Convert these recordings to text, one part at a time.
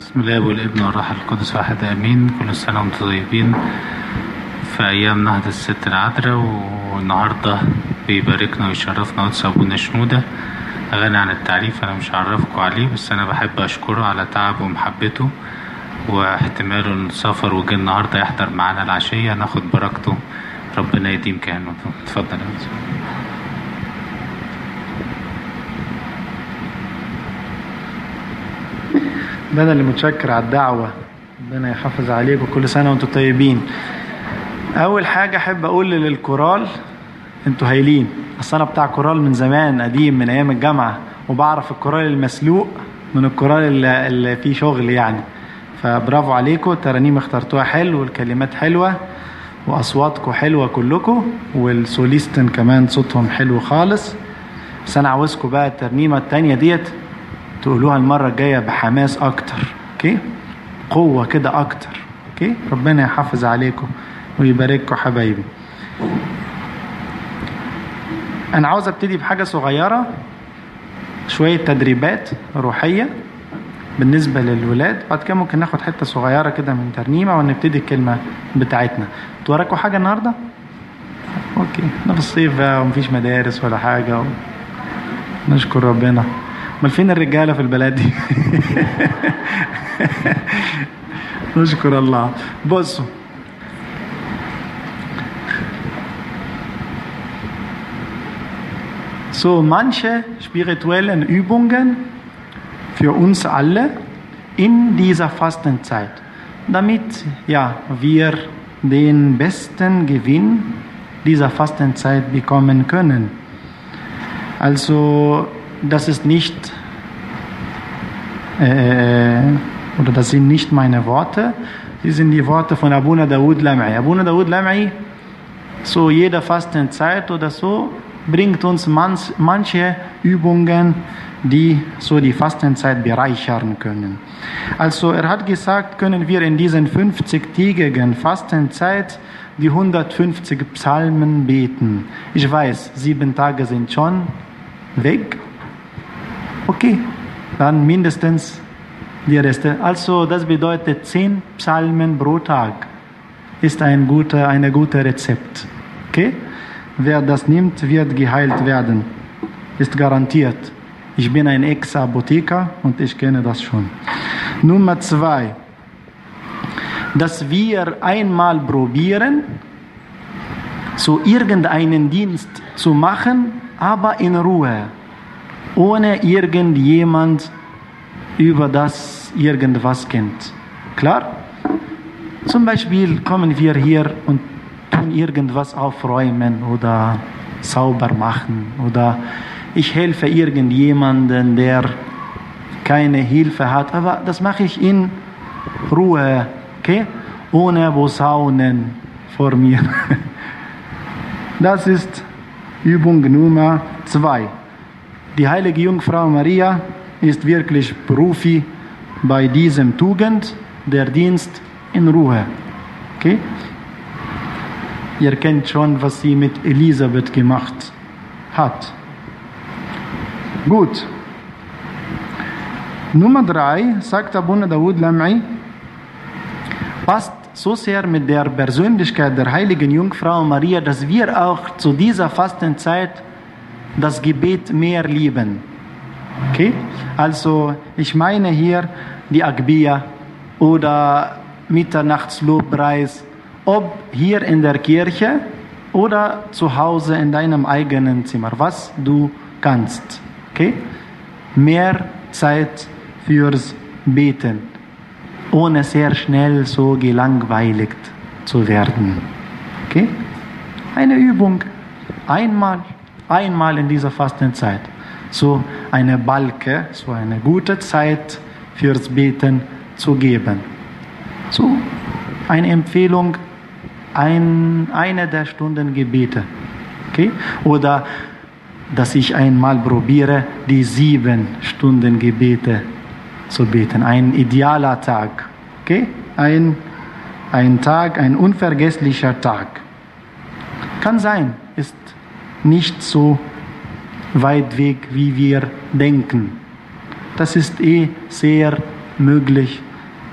بسم الله والابن والروح القدس واحد امين كل سنه وانتم طيبين في ايام نهضة الست العذراء والنهارده بيباركنا ويشرفنا قدس ابونا شنوده غني عن التعريف انا مش هعرفكم عليه بس انا بحب اشكره على تعبه ومحبته واحتماله انه سافر وجه النهارده يحضر معانا العشيه ناخد بركته ربنا يديم كهنوته اتفضل يا أستاذ. ده انا اللي متشكر على الدعوه ربنا يحافظ عليكم كل سنه وانتم طيبين اول حاجه احب اقول للكورال انتوا هايلين اصل انا بتاع كورال من زمان قديم من ايام الجامعه وبعرف الكورال المسلوق من الكورال اللي, اللي فيه شغل يعني فبرافو عليكم الترانيم اخترتوها حلو والكلمات حلوه واصواتكم حلوه كلكم والسوليستن كمان صوتهم حلو خالص بس انا عاوزكم بقى الترنيمه التانيه ديت تقولوها المرة الجاية بحماس أكتر أوكي قوة كده أكتر أوكي ربنا يحافظ عليكم ويبارككم حبايبي أنا عاوز أبتدي بحاجة صغيرة شوية تدريبات روحية بالنسبة للولاد بعد كده ممكن ناخد حتة صغيرة كده من ترنيمة ونبتدي الكلمة بتاعتنا انتوا وراكوا حاجة النهاردة؟ اوكي احنا في الصيف بقى ومفيش مدارس ولا حاجة و... نشكر ربنا امال فين الرجاله في البلد دي نشكر الله بصوا so manche spirituellen Übungen für uns alle in dieser Fastenzeit, damit ja wir den besten Gewinn dieser Fastenzeit bekommen können. Also das ist nicht, äh, oder das sind nicht meine Worte, die sind die Worte von Abuna Dawud Lam'i. Abuna Dawud Lam'i, so jede Fastenzeit oder so, bringt uns manch, manche Übungen, die so die Fastenzeit bereichern können. Also er hat gesagt, können wir in diesen 50-tägigen Fastenzeit die 150 Psalmen beten. Ich weiß, sieben Tage sind schon weg, Okay, dann mindestens die Reste. Also das bedeutet zehn Psalmen pro Tag ist ein guter, eine gute Rezept. Okay? Wer das nimmt, wird geheilt werden. Ist garantiert. Ich bin ein Ex-Apotheker und ich kenne das schon. Nummer zwei, dass wir einmal probieren, so irgendeinen Dienst zu machen, aber in Ruhe ohne irgendjemand über das irgendwas kennt. Klar? Zum Beispiel kommen wir hier und tun irgendwas aufräumen oder sauber machen oder ich helfe irgendjemanden, der keine Hilfe hat, aber das mache ich in Ruhe, okay? Ohne Posaunen vor mir. Das ist Übung Nummer zwei. Die heilige Jungfrau Maria ist wirklich Profi bei diesem Tugend, der Dienst in Ruhe. Okay? Ihr kennt schon, was sie mit Elisabeth gemacht hat. Gut. Nummer drei, sagt Abuna Dawud Lam'i, passt so sehr mit der Persönlichkeit der heiligen Jungfrau Maria, dass wir auch zu dieser Fastenzeit das Gebet mehr lieben. Okay? Also ich meine hier die Agbia oder Mitternachtslobpreis, ob hier in der Kirche oder zu Hause in deinem eigenen Zimmer, was du kannst. Okay? Mehr Zeit fürs Beten, ohne sehr schnell so gelangweiligt zu werden. Okay? Eine Übung, einmal einmal in dieser Fastenzeit. So eine Balke, so eine gute Zeit fürs Beten zu geben. So eine Empfehlung, ein, eine der Stunden Gebete. Okay? Oder dass ich einmal probiere, die sieben Stunden Gebete zu beten. Ein idealer Tag. Okay? Ein, ein Tag, ein unvergesslicher Tag. Kann sein, ist nicht so weit weg, wie wir denken. Das ist eh sehr möglich,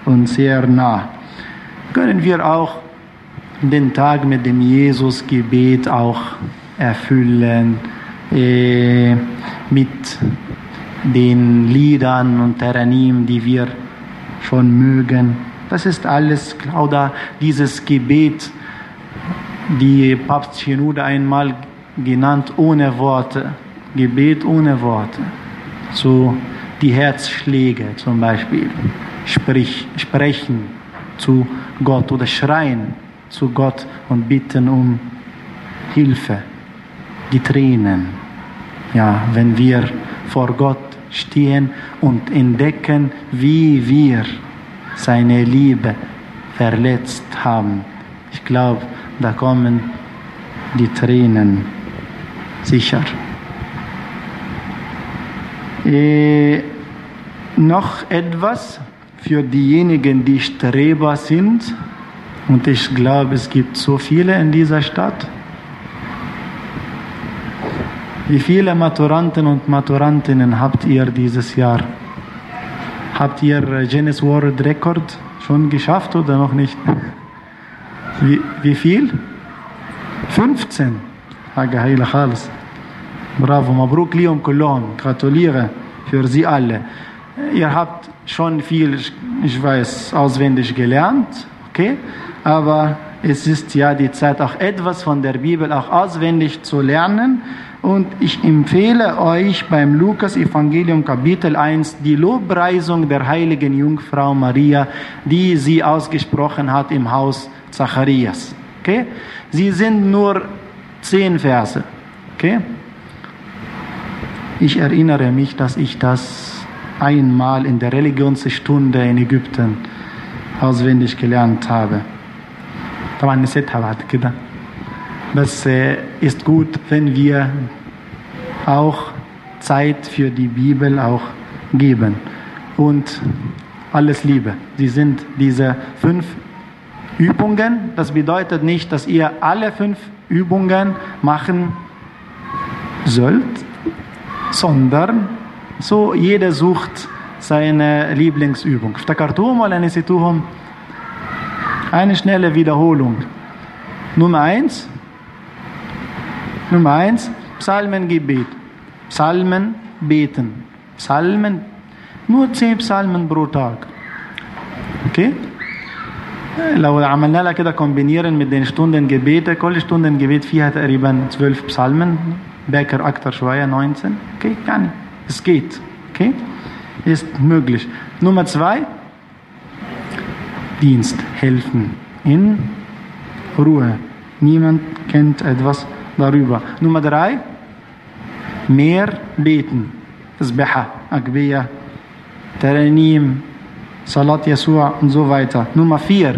uns sehr nah. Können wir auch den Tag mit dem Jesusgebet auch erfüllen, äh, mit den Liedern und Teranim, die wir schon mögen. Das ist alles, oder dieses Gebet, die Papst Shenouda einmal genannt, ohne Worte. Gebet ohne Worte. So die Herzschläge zum Beispiel. Sprich, sprechen zu Gott oder schreien zu Gott und bitten um Hilfe. Die Tränen. Ja, wenn wir vor Gott stehen und entdecken, wie wir seine Liebe verletzt haben. Ich glaube, da kommen die Tränen sicher. Äh, noch etwas für diejenigen, die Streber sind. Und ich glaube, es gibt so viele in dieser Stadt. Wie viele Maturanten und Maturantinnen habt ihr dieses Jahr? Habt ihr Guinness World Record schon geschafft oder noch nicht? Wie, wie viel? 15 حاجة هايلة خالص برافو مبروك ليهم كلهم gratuliere für sie alle ihr habt schon viel ich weiß auswendig gelernt okay aber es ist ja die Zeit auch etwas von der Bibel auch auswendig zu lernen und ich empfehle euch beim Lukas Evangelium Kapitel 1 die Lobpreisung der heiligen Jungfrau Maria, die sie ausgesprochen hat im Haus Zacharias. Okay? Sie sind nur zehn Verse. Okay? Ich erinnere mich, dass ich das einmal in der Religionsstunde in Ägypten auswendig gelernt habe. طبعا نسيتها بعد كده بس ist gut, wenn wir auch Zeit für die Bibel auch geben und alles Liebe. Sie sind diese fünf Übungen. Das bedeutet nicht, dass ihr alle fünf Übungen machen sollt, sondern so jeder sucht seine Lieblingsübung. افتكرتوهم ولا نسيتوهم؟ Eine schnelle Wiederholung. Nummer eins. Nummer eins, Psalmengebet. Psalmen beten. Psalmen, nur zehn Psalmen pro Tag. Okay? لو عملنا لها كده كومبينيرن mit den Stunden Gebete, كل Stunden Gebet فيها تقريبا 12 Psalmen, باكر أكتر شوية 19, okay, يعني es geht, okay, ist möglich. Nummer zwei, Dienst, helfen, in Ruhe. Niemand kennt etwas darüber. Nummer drei, mehr beten, Tasbiha, Akbiya, Taranim, Salat Yeshua und so weiter. Nummer vier,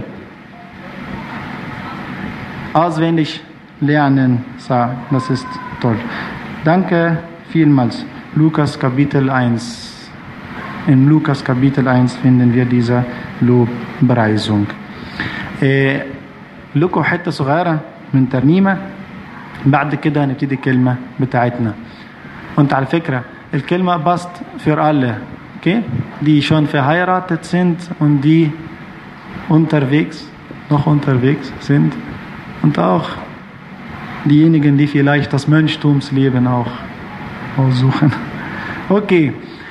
auswendig lernen, das ist toll. Danke vielmals. Lukas Kapitel 1. In Lukas Kapitel 1 finden wir diese Lobpreisung. إيه لكم حتة صغيرة من ترنيمة بعد كده هنبتدي الكلمة بتاعتنا وانت على فكرة الكلمة باست für alle okay? die schon verheiratet sind und die unterwegs, noch unterwegs sind und auch diejenigen, die vielleicht das Mönchtumsleben auch aussuchen. Okay.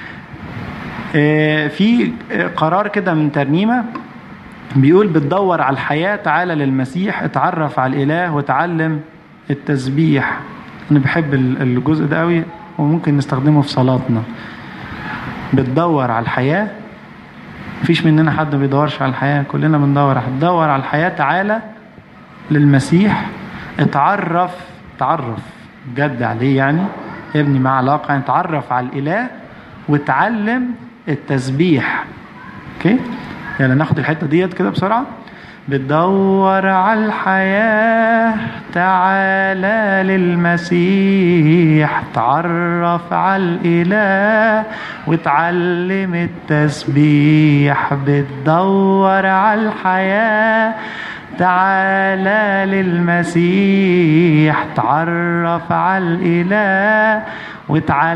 آه في قرار كده من ترنيمة بيقول بتدور على الحياة تعالى للمسيح اتعرف على الإله وتعلم التسبيح أنا بحب الجزء ده قوي وممكن نستخدمه في صلاتنا بتدور على الحياة مفيش مننا حد ما بيدورش على الحياة كلنا بندور هتدور على الحياة تعالى للمسيح اتعرف تعرف جد عليه يعني ابني مع علاقة يعني اتعرف على الإله وتعلم التسبيح اوكي يلا ناخد الحتة ديت كده بسرعة بتدور على الحياة تعالى للمسيح تعرف على الإله وتعلم التسبيح بتدور على الحياة تعالى للمسيح تعرف على الإله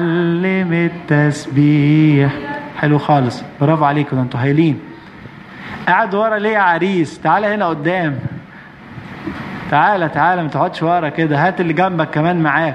وتعلم التسبيح حلو خالص برافو عليكم انتوا هايلين قاعد ورا ليه يا عريس تعالى هنا قدام تعالى تعالى ما تقعدش ورا كده هات اللي جنبك كمان معاك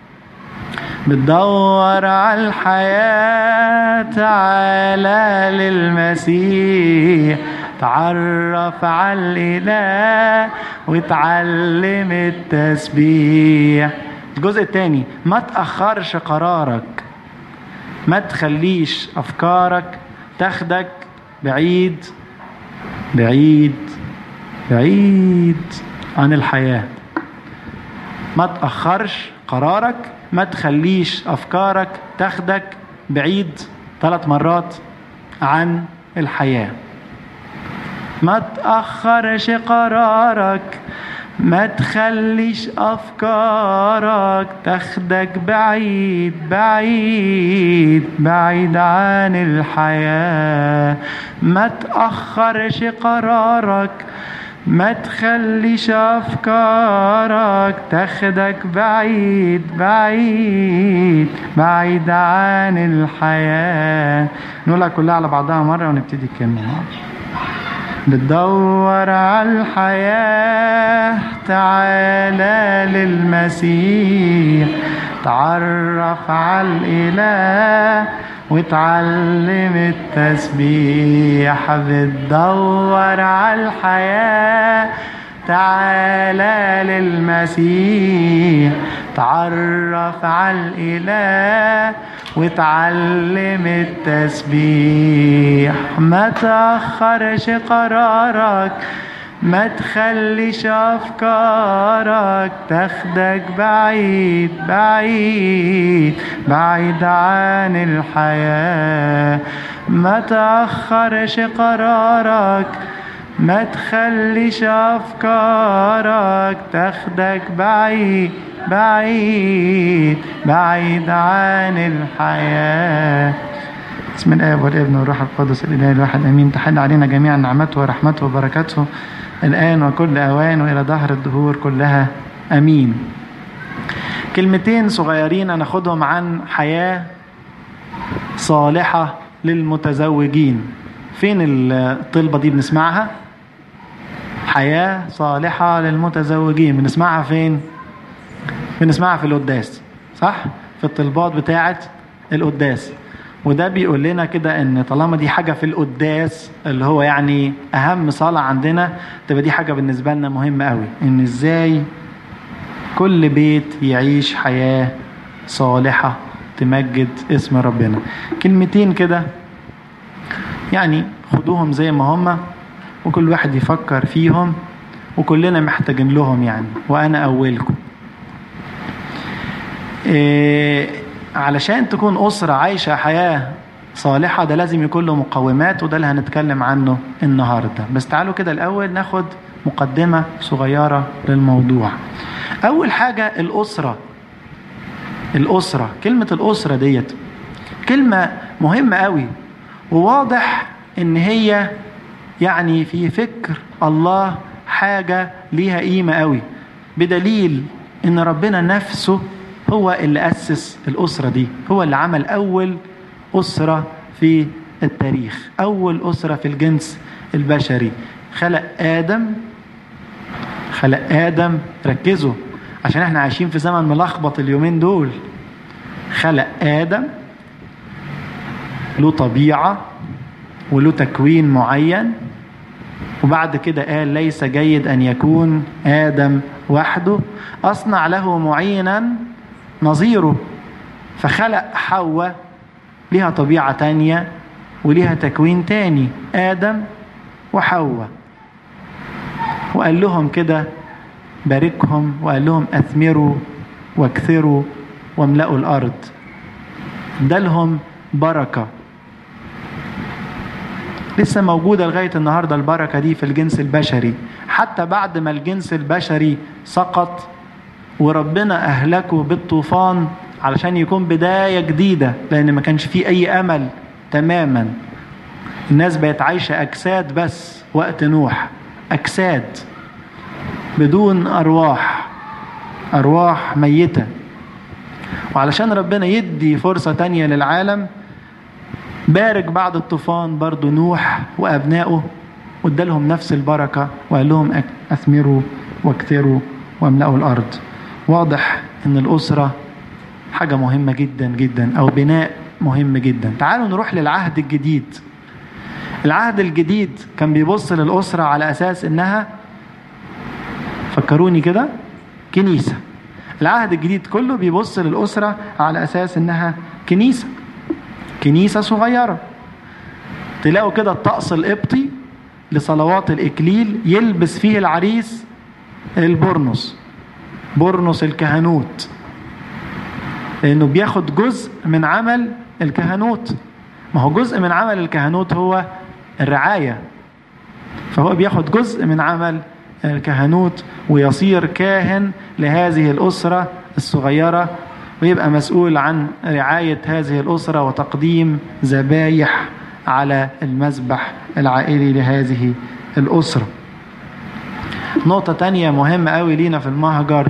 بتدور على الحياة تعالى للمسيح تعرف على الإله وتعلم التسبيح الجزء الثاني ما تأخرش قرارك ما تخليش أفكارك تاخدك بعيد بعيد بعيد عن الحياة ما تأخرش قرارك ما تخليش أفكارك تاخدك بعيد ثلاث مرات عن الحياة ما تأخرش قرارك ما تخليش أفكارك تاخدك بعيد بعيد بعيد عن الحياة ما تأخرش قرارك ما تخليش أفكارك تاخدك بعيد بعيد بعيد عن الحياة نقولها كلها على بعضها مرة ونبتدي نكمل بتدور على الحياة تعالى للمسيح تعرف على الإله وتعلم التسبيح بتدور على الحياة تعالى للمسيح تعرف على الإله وتعلم التسبيح ما تأخرش قرارك ما تخليش أفكارك تاخدك بعيد بعيد بعيد عن الحياة ما تأخرش قرارك ما تخليش أفكارك تاخدك بعيد بعيد بعيد عن الحياة بسم الآب والابن والروح القدس الإله الواحد أمين تحل علينا جميعا نعمته ورحمته وبركاته الآن وكل أوان وإلى دهر الدهور كلها أمين كلمتين صغيرين هناخدهم عن حياة صالحة للمتزوجين فين الطلبة دي بنسمعها حياة صالحة للمتزوجين بنسمعها فين بنسمعها في القداس صح في الطلبات بتاعة القداس وده بيقول لنا كده ان طالما دي حاجة في القداس اللي هو يعني اهم صلاة عندنا تبقى دي حاجة بالنسبة لنا مهمة قوي ان ازاي كل بيت يعيش حياة صالحة تمجد اسم ربنا كلمتين كده يعني خدوهم زي ما هم وكل واحد يفكر فيهم وكلنا محتاجين لهم يعني وانا اولكم إيه علشان تكون أسرة عايشة حياة صالحة ده لازم يكون له مقومات وده اللي هنتكلم عنه النهاردة بس تعالوا كده الأول ناخد مقدمة صغيرة للموضوع أول حاجة الأسرة الأسرة كلمة الأسرة ديت كلمة مهمة قوي وواضح إن هي يعني في فكر الله حاجة ليها قيمة قوي بدليل إن ربنا نفسه هو اللي أسس الأسرة دي هو اللي عمل أول أسرة في التاريخ أول أسرة في الجنس البشري خلق آدم خلق آدم ركزوا عشان احنا عايشين في زمن ملخبط اليومين دول خلق آدم له طبيعة وله تكوين معين وبعد كده قال ليس جيد أن يكون آدم وحده أصنع له معينا نظيره فخلق حواء ليها طبيعة تانية وليها تكوين تاني آدم وحواء وقال لهم كده باركهم وقال لهم أثمروا واكثروا واملأوا الأرض ادالهم بركة لسه موجودة لغاية النهاردة البركة دي في الجنس البشري حتى بعد ما الجنس البشري سقط وربنا أهلكه بالطوفان علشان يكون بداية جديدة لأن ما كانش فيه أي أمل تماما الناس بقت عايشة أجساد بس وقت نوح أجساد بدون أرواح أرواح ميتة وعلشان ربنا يدي فرصة تانية للعالم بارك بعد الطوفان برضو نوح وأبنائه وادالهم نفس البركة وقال لهم أك- أثمروا واكثروا واملأوا الأرض واضح أن الأسرة حاجة مهمة جدا جدا أو بناء مهم جدا تعالوا نروح للعهد الجديد العهد الجديد كان بيبص للأسرة على أساس إنها فكروني كده كنيسة العهد الجديد كله بيبص للأسرة على أساس إنها كنيسة كنيسة صغيرة تلاقوا كده الطقس القبطي لصلوات الإكليل يلبس فيه العريس البرنس برنس الكهنوت لأنه بياخد جزء من عمل الكهنوت ما هو جزء من عمل الكهنوت هو الرعاية فهو بياخد جزء من عمل الكهنوت ويصير كاهن لهذه الأسرة الصغيرة ويبقى مسؤول عن رعاية هذه الأسرة وتقديم ذبايح على المذبح العائلي لهذه الأسرة نقطة تانية مهمة قوي لينا في المهجر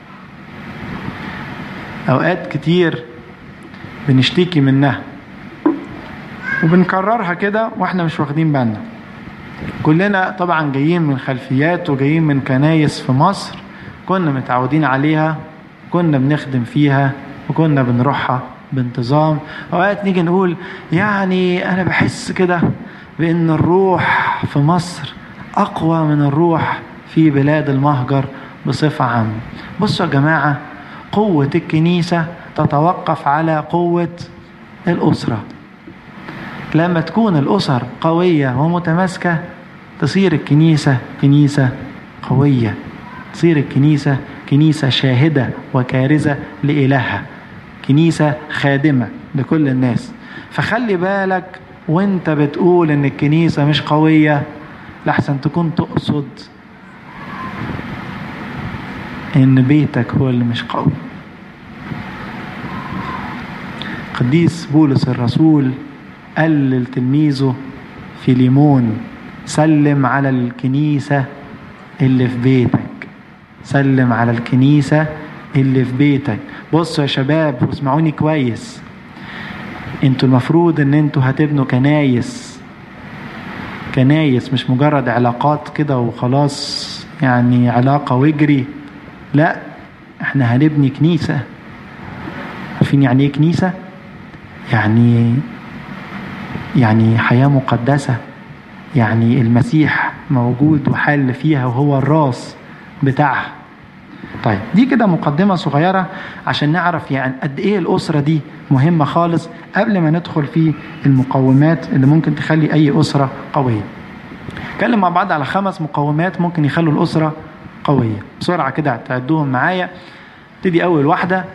أوقات كتير بنشتكي منها وبنكررها كده واحنا مش واخدين بالنا كلنا طبعا جايين من خلفيات وجايين من كنايس في مصر كنا متعودين عليها كنا بنخدم فيها وكنا بنروحها بانتظام اوقات نيجي نقول يعني انا بحس كده بان الروح في مصر اقوى من الروح في بلاد المهجر بصفه عامه بصوا يا جماعه قوه الكنيسه تتوقف على قوه الاسره لما تكون الاسر قويه ومتماسكه تصير الكنيسه كنيسه قويه تصير الكنيسه كنيسه شاهده وكارزه لالهها كنيسه خادمه لكل الناس فخلي بالك وانت بتقول ان الكنيسه مش قويه لحسن تكون تقصد ان بيتك هو اللي مش قوي قديس بولس الرسول قال لتلميذه في ليمون سلم على الكنيسة اللي في بيتك سلم على الكنيسة اللي في بيتك بصوا يا شباب واسمعوني كويس انتوا المفروض ان انتوا هتبنوا كنايس كنايس مش مجرد علاقات كده وخلاص يعني علاقة واجري لا احنا هنبني كنيسة عارفين يعني ايه كنيسة يعني يعني حياة مقدسة يعني المسيح موجود وحل فيها وهو الراس بتاعها طيب دي كده مقدمة صغيرة عشان نعرف يعني قد ايه الأسرة دي مهمة خالص قبل ما ندخل في المقومات اللي ممكن تخلي أي أسرة قوية نتكلم مع بعض على خمس مقومات ممكن يخلوا الأسرة قوية بسرعة كده تعدوهم معايا تدي أول واحدة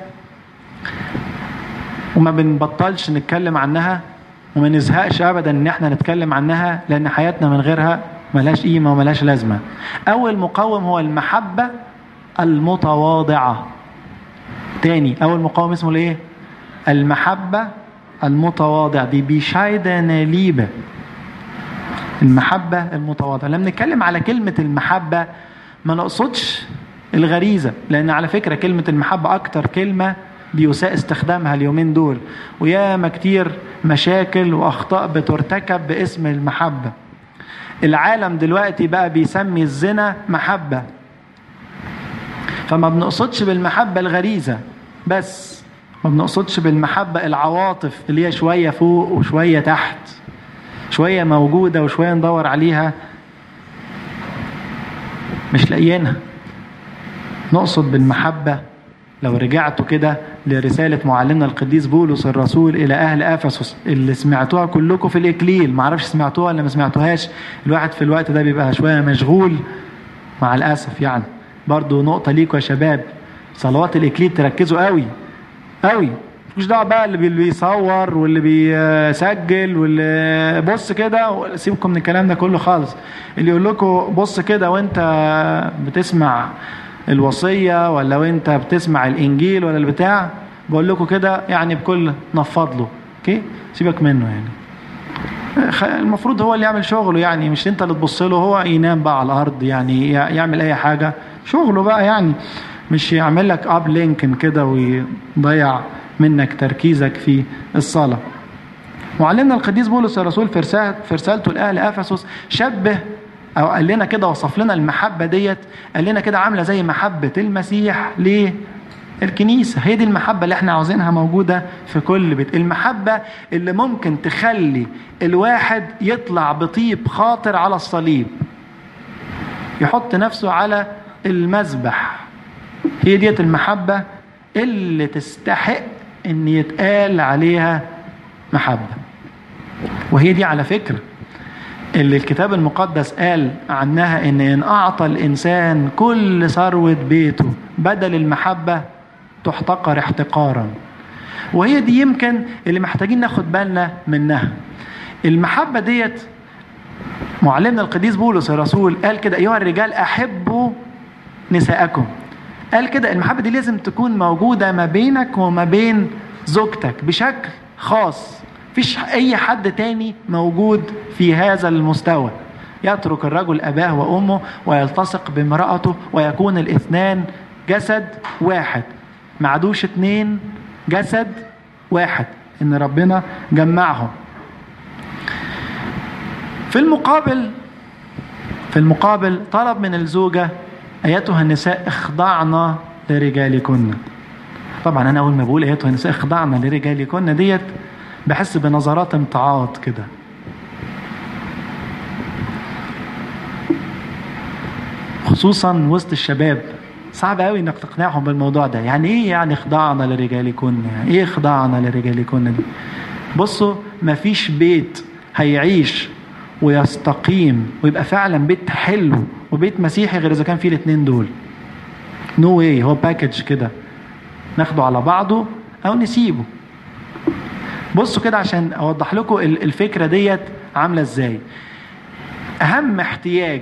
وما بنبطلش نتكلم عنها وما نزهقش ابدا ان احنا نتكلم عنها لان حياتنا من غيرها ملهاش قيمه وملهاش لازمه. اول مقاوم هو المحبه المتواضعه. تاني اول مقاوم اسمه الايه؟ المحبه المتواضعه دي بيشايدنا ليبه. المحبه المتواضعه، لما نتكلم على كلمه المحبه ما نقصدش الغريزه لان على فكره كلمه المحبه اكتر كلمه بيساء استخدامها اليومين دول وياما كتير مشاكل واخطاء بترتكب باسم المحبه العالم دلوقتي بقى بيسمي الزنا محبه فما بنقصدش بالمحبه الغريزه بس ما بنقصدش بالمحبه العواطف اللي هي شويه فوق وشويه تحت شويه موجوده وشويه ندور عليها مش لاقيينها نقصد بالمحبه لو رجعتوا كده لرسالة معلمنا القديس بولس الرسول إلى أهل أفسس اللي سمعتوها كلكم في الإكليل معرفش سمعتوها ولا ما سمعتوهاش الواحد في الوقت ده بيبقى شوية مشغول مع الأسف يعني برضو نقطة ليكوا يا شباب صلوات الإكليل تركزوا قوي قوي مش دعوه بقى اللي بيصور واللي بيسجل واللي بص كده سيبكم من الكلام ده كله خالص اللي يقول لكم بص كده وانت بتسمع الوصية ولا وانت بتسمع الانجيل ولا البتاع بقول لكم كده يعني بكل نفض له اوكي سيبك منه يعني المفروض هو اللي يعمل شغله يعني مش انت اللي تبص له هو ينام بقى على الارض يعني يعمل اي حاجة شغله بقى يعني مش يعمل لك اب لينكن كده ويضيع منك تركيزك في الصلاة معلمنا القديس بولس الرسول في رسالته لأهل أفسس شبه او قال لنا كده وصف لنا المحبه ديت قال لنا كده عامله زي محبه المسيح ليه الكنيسة هي دي المحبة اللي احنا عاوزينها موجودة في كل بيت المحبة اللي ممكن تخلي الواحد يطلع بطيب خاطر على الصليب يحط نفسه على المذبح هي ديت المحبة اللي تستحق ان يتقال عليها محبة وهي دي على فكرة اللي الكتاب المقدس قال عنها ان ان اعطى الانسان كل ثروة بيته بدل المحبة تحتقر احتقارا وهي دي يمكن اللي محتاجين ناخد بالنا منها المحبة ديت معلمنا القديس بولس الرسول قال كده ايها الرجال احبوا نساءكم قال كده المحبة دي لازم تكون موجودة ما بينك وما بين زوجتك بشكل خاص فيش اي حد تاني موجود في هذا المستوى يترك الرجل اباه وامه ويلتصق بامرأته ويكون الاثنان جسد واحد معدوش اتنين جسد واحد ان ربنا جمعهم في المقابل في المقابل طلب من الزوجة أيتها النساء اخضعنا لرجالكن طبعا أنا أول ما بقول أيتها النساء اخضعنا لرجالكن ديت بحس بنظرات امتعاض كده خصوصا وسط الشباب صعب قوي انك تقنعهم بالموضوع ده يعني ايه يعني خضعنا لرجالكن يعني ايه خضعنا لرجالكن دي بصوا مفيش بيت هيعيش ويستقيم ويبقى فعلا بيت حلو وبيت مسيحي غير اذا كان فيه الاثنين دول نو no واي هو باكج كده ناخده على بعضه او نسيبه بصوا كده عشان اوضح لكم الفكره ديت عامله ازاي اهم احتياج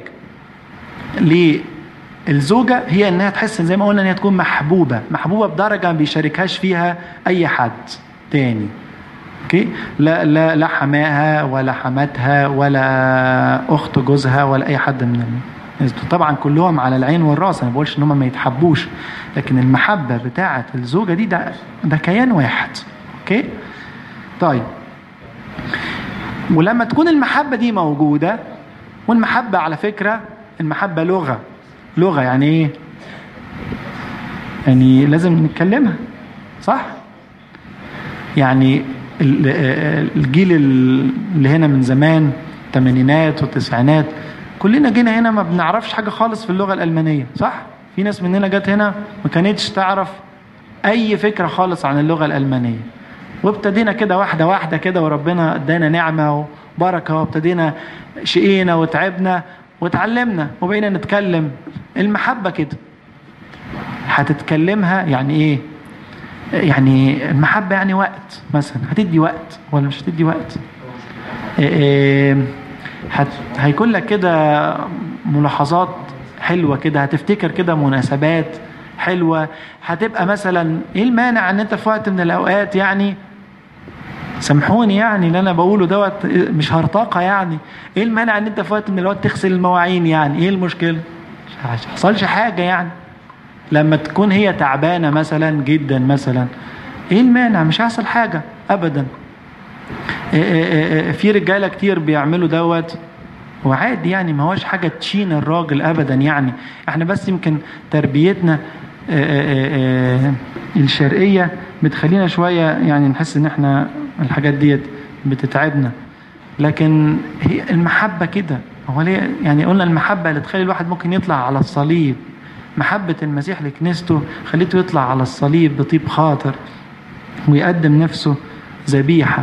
للزوجه هي انها تحس زي ما قلنا ان هي تكون محبوبه محبوبه بدرجه ما بيشاركهاش فيها اي حد تاني اوكي لا لا لا حماها ولا حماتها ولا اخت جوزها ولا اي حد من الناس طبعا كلهم على العين والراس انا بقولش ان هم ما يتحبوش لكن المحبه بتاعه الزوجه دي ده ده كيان واحد اوكي طيب ولما تكون المحبه دي موجوده والمحبه على فكره المحبه لغه لغه يعني ايه يعني لازم نتكلمها صح يعني الجيل اللي هنا من زمان الثمانينات والتسعينات كلنا جينا هنا ما بنعرفش حاجه خالص في اللغه الالمانيه صح في ناس مننا جت هنا ما كانتش تعرف اي فكره خالص عن اللغه الالمانيه وابتدينا كده واحده واحده كده وربنا ادانا نعمه وبركه وابتدينا شقينا وتعبنا وتعلمنا وبقينا نتكلم المحبه كده هتتكلمها يعني ايه يعني المحبة يعني وقت مثلا هتدي وقت ولا مش هتدي وقت هت... هيكون لك كده ملاحظات حلوة كده هتفتكر كده مناسبات حلوة هتبقى مثلا ايه المانع ان انت في وقت من الاوقات يعني سامحوني يعني اللي انا بقوله دوت مش هرطقة يعني ايه المانع ان انت في وقت من الاوقات تغسل المواعين يعني ايه المشكلة مش حصلش حاجة يعني لما تكون هي تعبانة مثلا جدا مثلا ايه المانع مش هيحصل حاجة ابدا في رجالة كتير بيعملوا دوت وعادي يعني ما هوش حاجة تشين الراجل ابدا يعني احنا بس يمكن تربيتنا الشرقية بتخلينا شوية يعني نحس ان احنا الحاجات ديت بتتعبنا لكن هي المحبة كده هو ليه يعني قلنا المحبة اللي تخلي الواحد ممكن يطلع على الصليب محبة المسيح لكنيسته خليته يطلع على الصليب بطيب خاطر ويقدم نفسه ذبيحة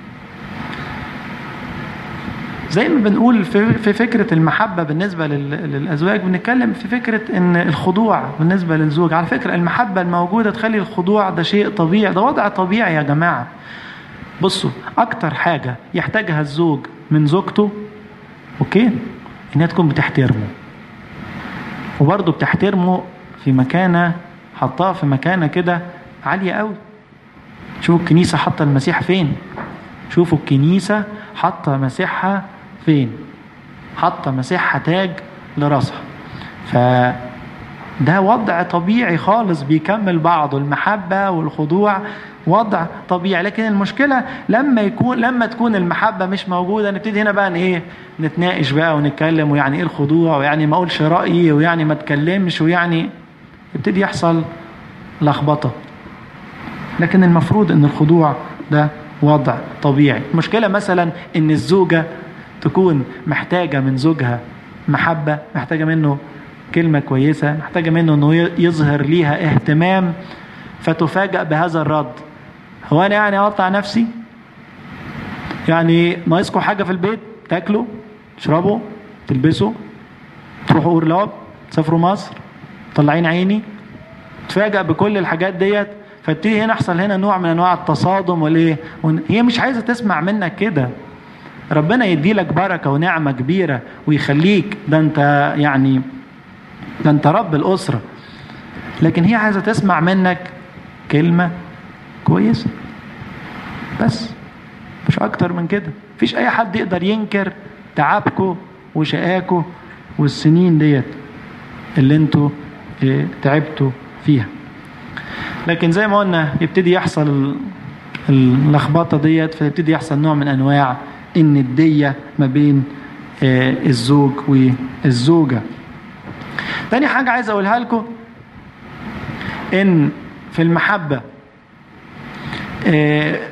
زي ما بنقول في فكرة المحبة بالنسبة للأزواج بنتكلم في فكرة إن الخضوع بالنسبة للزوج على فكرة المحبة الموجودة تخلي الخضوع ده شيء طبيعي ده وضع طبيعي يا جماعة بصوا أكتر حاجة يحتاجها الزوج من زوجته أوكي إنها تكون بتحترمه وبرضه بتحترمه في مكانة حطاه في مكانة كده عالية قوي شوفوا الكنيسة حاطة المسيح فين شوفوا الكنيسة حاطة مسيحها فين حاطة مسيحها تاج لراسها ف ده وضع طبيعي خالص بيكمل بعضه المحبة والخضوع وضع طبيعي لكن المشكله لما يكون لما تكون المحبه مش موجوده نبتدي هنا بقى ايه نتناقش بقى ونتكلم ويعني ايه الخضوع ويعني ما اقولش رايي ويعني ما اتكلمش ويعني يبتدي يحصل لخبطه لكن المفروض ان الخضوع ده وضع طبيعي المشكله مثلا ان الزوجه تكون محتاجه من زوجها محبه محتاجه منه كلمه كويسه محتاجه منه انه يظهر ليها اهتمام فتفاجأ بهذا الرد هو انا يعني اقطع نفسي يعني ناقصكم حاجه في البيت تاكلوا تشربوا تلبسوا تروحوا اورلاب تسافروا مصر طلعين عيني تفاجأ بكل الحاجات ديت فابتدي هنا يحصل هنا نوع من انواع التصادم والايه هي مش عايزه تسمع منك كده ربنا يدي لك بركه ونعمه كبيره ويخليك ده انت يعني ده انت رب الاسره لكن هي عايزه تسمع منك كلمه كويسه بس مش اكتر من كده مفيش اي حد يقدر ينكر تعبكم وشقاكم والسنين ديت اللي انتوا اه تعبتوا فيها لكن زي ما قلنا يبتدي يحصل اللخبطه ديت فيبتدي يحصل نوع من انواع النديه ما بين اه الزوج والزوجه تاني حاجه عايز اقولها لكم ان في المحبه اه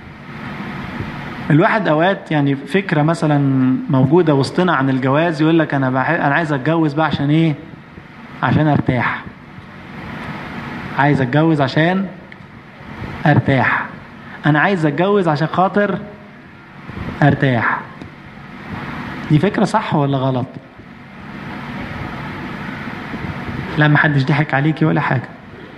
الواحد اوقات يعني فكره مثلا موجوده وسطنا عن الجواز يقول لك انا بح... انا عايز اتجوز بقى عشان ايه عشان ارتاح عايز اتجوز عشان ارتاح انا عايز اتجوز عشان خاطر ارتاح دي فكره صح ولا غلط لا ما حدش ضحك عليكي ولا حاجه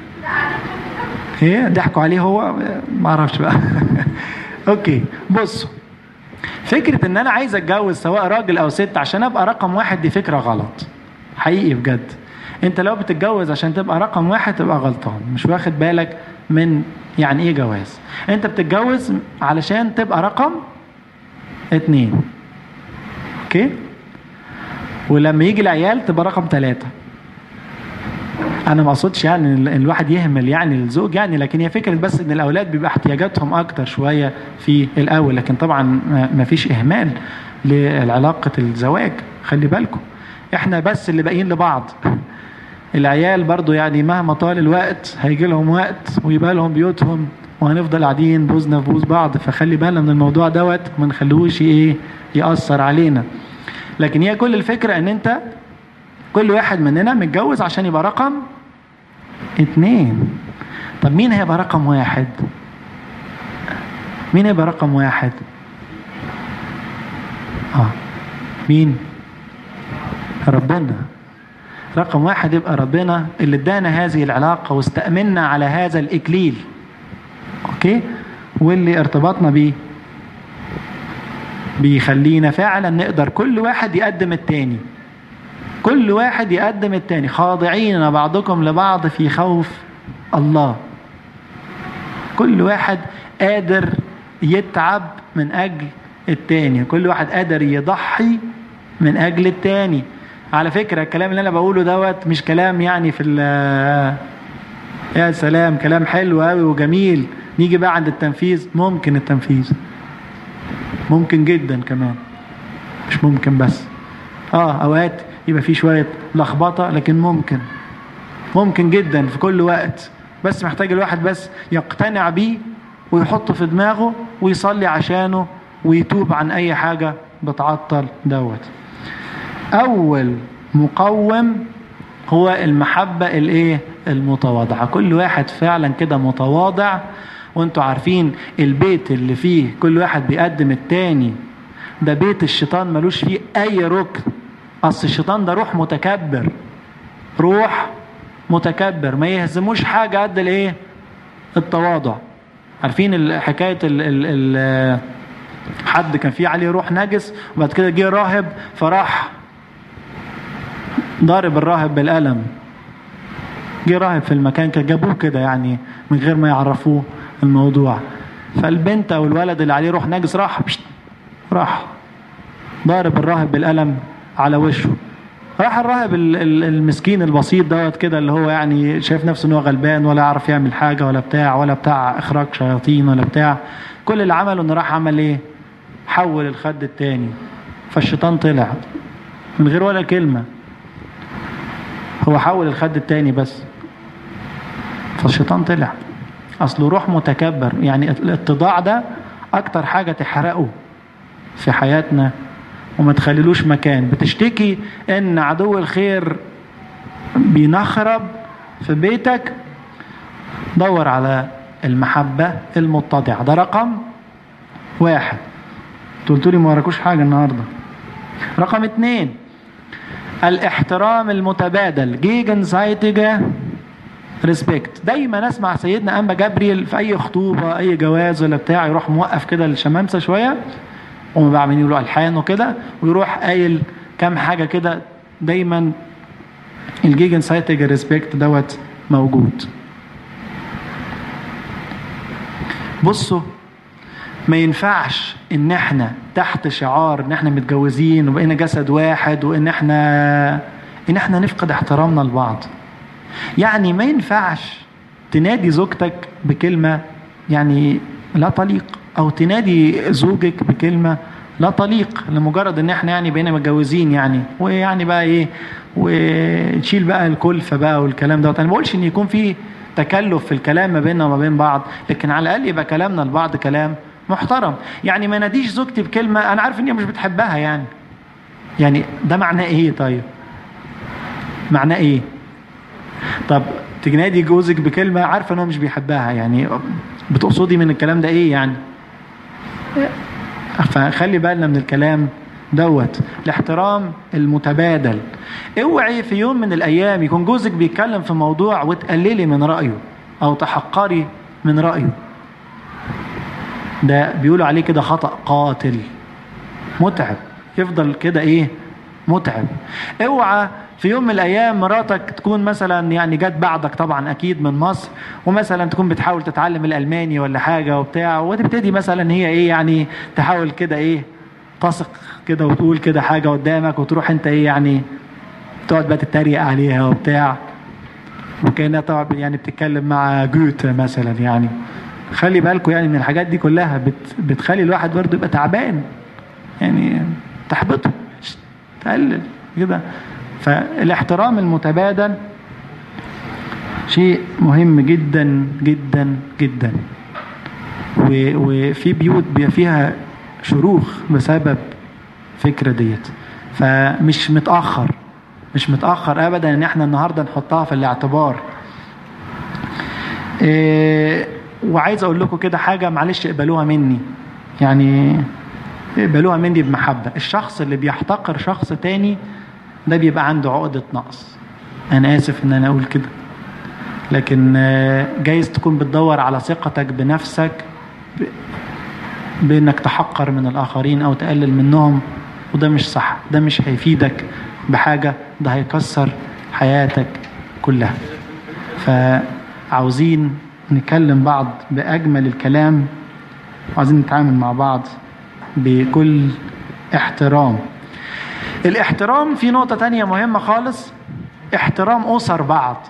ايه ضحكوا عليه هو ما اعرفش بقى اوكي بصوا فكرة ان انا عايز اتجوز سواء راجل او ست عشان ابقى رقم واحد دي فكرة غلط حقيقي بجد انت لو بتتجوز عشان تبقى رقم واحد تبقى غلطان مش واخد بالك من يعني ايه جواز انت بتتجوز علشان تبقى رقم اتنين اوكي ولما يجي العيال تبقى رقم ثلاثة انا ما اقصدش يعني ان الواحد يهمل يعني الزوج يعني لكن هي فكره بس ان الاولاد بيبقى احتياجاتهم اكتر شويه في الاول لكن طبعا ما فيش اهمال لعلاقه الزواج خلي بالكم احنا بس اللي باقيين لبعض العيال برضو يعني مهما طال الوقت هيجي لهم وقت ويبقى لهم بيوتهم وهنفضل قاعدين بوزنا في بوز بعض فخلي بالنا من الموضوع دوت ما نخلوش ايه ياثر علينا لكن هي كل الفكره ان انت كل واحد مننا متجوز عشان يبقى رقم اتنين طب مين هيبقى رقم واحد مين هيبقى رقم واحد اه مين ربنا رقم واحد يبقى ربنا اللي ادانا هذه العلاقة واستأمنا على هذا الإكليل اوكي واللي ارتباطنا بيه بيخلينا فعلا نقدر كل واحد يقدم التاني كل واحد يقدم التاني خاضعين بعضكم لبعض في خوف الله كل واحد قادر يتعب من أجل التاني كل واحد قادر يضحي من أجل التاني على فكرة الكلام اللي أنا بقوله دوت مش كلام يعني في يا سلام كلام حلو قوي وجميل نيجي بقى عند التنفيذ ممكن التنفيذ ممكن جدا كمان مش ممكن بس اه اوقات يبقى في شويه لخبطه لكن ممكن ممكن جدا في كل وقت بس محتاج الواحد بس يقتنع بيه ويحطه في دماغه ويصلي عشانه ويتوب عن اي حاجه بتعطل دوت اول مقوم هو المحبه الايه المتواضعه كل واحد فعلا كده متواضع وانتوا عارفين البيت اللي فيه كل واحد بيقدم التاني ده بيت الشيطان ملوش فيه اي ركن اصل الشيطان ده روح متكبر روح متكبر ما يهزموش حاجه قد الايه التواضع عارفين حكايه ال ال ال حد كان فيه عليه روح نجس وبعد كده جه راهب فراح ضارب الراهب بالقلم جه راهب في المكان كان جابوه كده يعني من غير ما يعرفوه الموضوع فالبنت او الولد اللي عليه روح نجس راح راح ضارب الراهب بالقلم على وشه راح الراهب ال- ال- المسكين البسيط دوت كده اللي هو يعني شايف نفسه ان هو غلبان ولا يعرف يعمل حاجه ولا بتاع ولا بتاع اخراج شياطين ولا بتاع كل اللي عمله انه راح عمل ايه؟ حول الخد التاني فالشيطان طلع من غير ولا كلمه هو حول الخد التاني بس فالشيطان طلع اصله روح متكبر يعني الاتضاع ده اكتر حاجه تحرقه في حياتنا وما تخليلوش مكان بتشتكي ان عدو الخير بينخرب في بيتك دور على المحبة المتضعة ده رقم واحد قلت لي ما وراكوش حاجة النهاردة رقم اتنين الاحترام المتبادل جيجن زايتجا ريسبكت دايما اسمع سيدنا انبا جبريل في اي خطوبه اي جواز ولا بتاع يروح موقف كده الشمامسه شويه وما بقى عاملين له الحان وكده ويروح قايل كام حاجه كده دايما الجيجن سايتج ريسبكت دوت موجود بصوا ما ينفعش ان احنا تحت شعار ان احنا متجوزين وبقينا جسد واحد وان احنا ان احنا نفقد احترامنا لبعض يعني ما ينفعش تنادي زوجتك بكلمة يعني لا تليق أو تنادي زوجك بكلمة لا تليق لمجرد ان احنا يعني بقينا متجوزين يعني ويعني بقى ايه وتشيل بقى الكلفة بقى والكلام دوت انا ما بقولش ان يكون في تكلف في الكلام ما بيننا وما بين بعض لكن على الاقل يبقى كلامنا لبعض كلام محترم يعني ما ناديش زوجتي بكلمة انا عارف ان هي مش بتحبها يعني يعني ده معناه ايه طيب معناه ايه طب تنادي جوزك بكلمة عارفة ان هو مش بيحبها يعني بتقصدي من الكلام ده ايه يعني فخلي بالنا من الكلام دوت الاحترام المتبادل اوعي في يوم من الايام يكون جوزك بيتكلم في موضوع وتقللي من رايه او تحقري من رايه ده بيقولوا عليه كده خطا قاتل متعب يفضل كده ايه متعب اوعى في يوم من الايام مراتك تكون مثلا يعني جت بعدك طبعا اكيد من مصر ومثلا تكون بتحاول تتعلم الالماني ولا حاجه وبتاع وتبتدي مثلا هي ايه يعني تحاول كده ايه تثق كده وتقول كده حاجه قدامك وتروح انت ايه يعني تقعد بقى تتريق عليها وبتاع وكانها طبعا يعني بتتكلم مع جوته مثلا يعني خلي بالكم يعني من الحاجات دي كلها بت بتخلي الواحد برضه يبقى تعبان يعني تحبطه تقلل كده فالاحترام المتبادل شيء مهم جدا جدا جدا وفي بيوت بيبقى فيها شروخ بسبب فكرة ديت فمش متأخر مش متأخر أبدا إن احنا النهاردة نحطها في الاعتبار إيه وعايز أقول لكم كده حاجة معلش اقبلوها مني يعني اقبلوها مني بمحبة الشخص اللي بيحتقر شخص تاني ده بيبقى عنده عقدة نقص أنا آسف إن أنا أقول كده لكن جايز تكون بتدور على ثقتك بنفسك بإنك تحقر من الآخرين أو تقلل منهم وده مش صح ده مش هيفيدك بحاجة ده هيكسر حياتك كلها فعاوزين نكلم بعض بأجمل الكلام وعاوزين نتعامل مع بعض بكل احترام الاحترام في نقطة تانية مهمة خالص احترام أسر بعض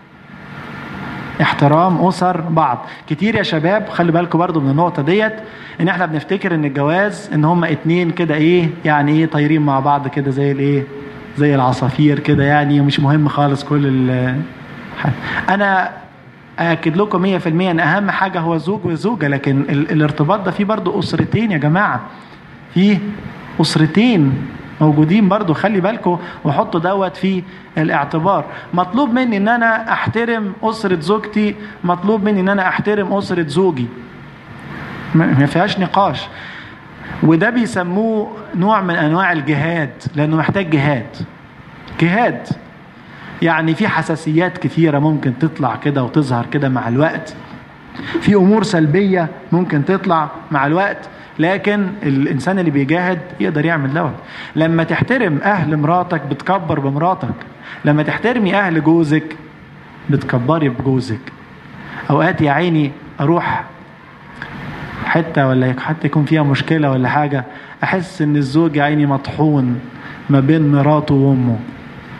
احترام أسر بعض كتير يا شباب خلي بالكم برضو من النقطة ديت ان احنا بنفتكر ان الجواز ان هما اتنين كده ايه يعني ايه طايرين مع بعض كده زي الايه زي العصافير كده يعني ومش مهم خالص كل ال انا اكد لكم 100% ان اهم حاجة هو زوج وزوجة لكن ال الارتباط ده فيه برضو اسرتين يا جماعة فيه اسرتين موجودين برضو خلي بالكم وحطوا دوت في الاعتبار مطلوب مني ان انا احترم اسرة زوجتي مطلوب مني ان انا احترم اسرة زوجي ما فيهاش نقاش وده بيسموه نوع من انواع الجهاد لانه محتاج جهاد جهاد يعني في حساسيات كثيرة ممكن تطلع كده وتظهر كده مع الوقت في امور سلبية ممكن تطلع مع الوقت لكن الانسان اللي بيجاهد يقدر يعمل دوت لما تحترم اهل مراتك بتكبر بمراتك لما تحترمي اهل جوزك بتكبري بجوزك اوقات يا عيني اروح حته ولا حتى يكون فيها مشكله ولا حاجه احس ان الزوج يا عيني مطحون ما بين مراته وامه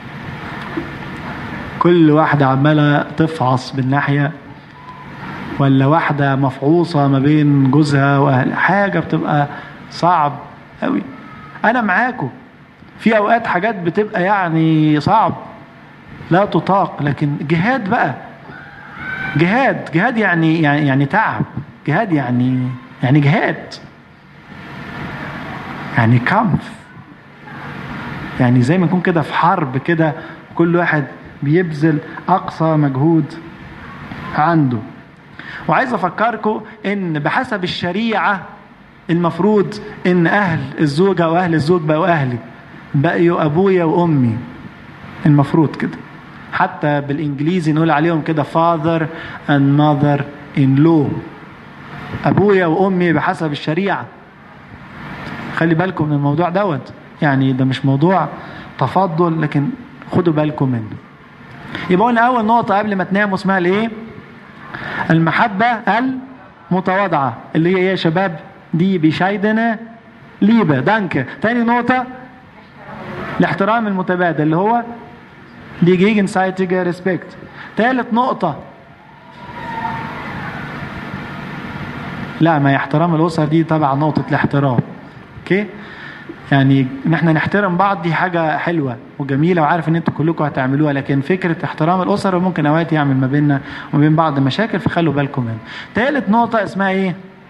كل واحدة عمالة تفعص بالناحية ولا واحدة مفعوصة ما بين جوزها وأهل حاجة بتبقى صعب قوي أنا معاكم في أوقات حاجات بتبقى يعني صعب لا تطاق لكن جهاد بقى جهاد جهاد يعني يعني يعني تعب جهاد يعني يعني جهاد يعني كمف يعني زي ما نكون كده في حرب كده كل واحد بيبذل اقصى مجهود عنده وعايز افكركم ان بحسب الشريعه المفروض ان اهل الزوجه واهل الزوج بقوا اهلي بقوا ابويا وامي المفروض كده حتى بالانجليزي نقول عليهم كده father and mother in law ابويا وامي بحسب الشريعه خلي بالكم من الموضوع دوت يعني ده مش موضوع تفضل لكن خدوا بالكم منه يبقى قلنا اول نقطه قبل ما تناموا اسمها الايه المحبه المتواضعه اللي هي ايه يا شباب دي بيشايدنا ليبه دانكه تاني نقطه الاحترام المتبادل اللي هو دي جيجن سايتيجا ريسبكت ثالث نقطة لا ما هي احترام الأسر دي تبع نقطة الاحترام اوكي يعني ان احنا نحترم بعض دي حاجة حلوة وجميلة وعارف ان انتوا كلكم هتعملوها لكن فكرة احترام الأسر ممكن اوقات يعمل ما بيننا وما بين بعض مشاكل فخلوا بالكم منها ثالث نقطة اسمها ايه